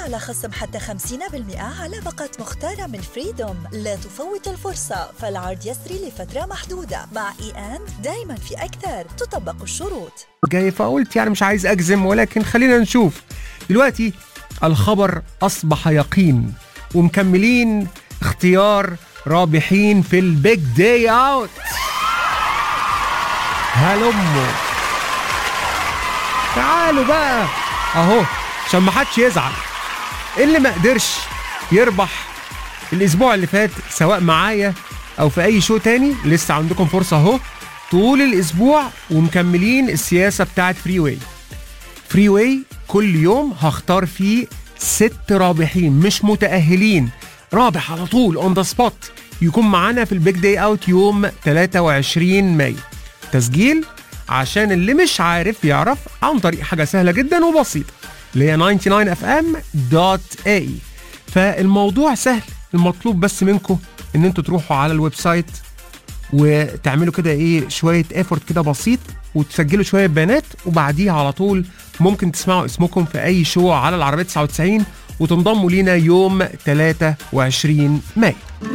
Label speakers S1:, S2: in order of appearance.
S1: على خصم حتى 50% على باقة مختارة من فريدوم لا تفوت الفرصة فالعرض يسري لفترة محدودة مع اي ان دايما في أكثر تطبق الشروط
S2: جاي فقلت يعني مش عايز اجزم ولكن خلينا نشوف دلوقتي الخبر اصبح يقين ومكملين اختيار رابحين في البيج داي اوت هلموا تعالوا بقى اهو عشان ما حدش يزعل اللي ما قدرش يربح الاسبوع اللي فات سواء معايا او في اي شو تاني لسه عندكم فرصه اهو طول الاسبوع ومكملين السياسه بتاعت فري واي فري واي كل يوم هختار فيه ست رابحين مش متاهلين رابح على طول اون ذا سبوت يكون معانا في البيج داي اوت يوم 23 مايو تسجيل عشان اللي مش عارف يعرف عن طريق حاجه سهله جدا وبسيطه اللي هي 99fm.ae فالموضوع سهل المطلوب بس منكم ان انتوا تروحوا على الويب سايت وتعملوا كده ايه شويه ايفورت كده بسيط وتسجلوا شويه بيانات وبعديها على طول ممكن تسمعوا اسمكم في اي شو على العربيه 99 وتنضموا لينا يوم 23 مايو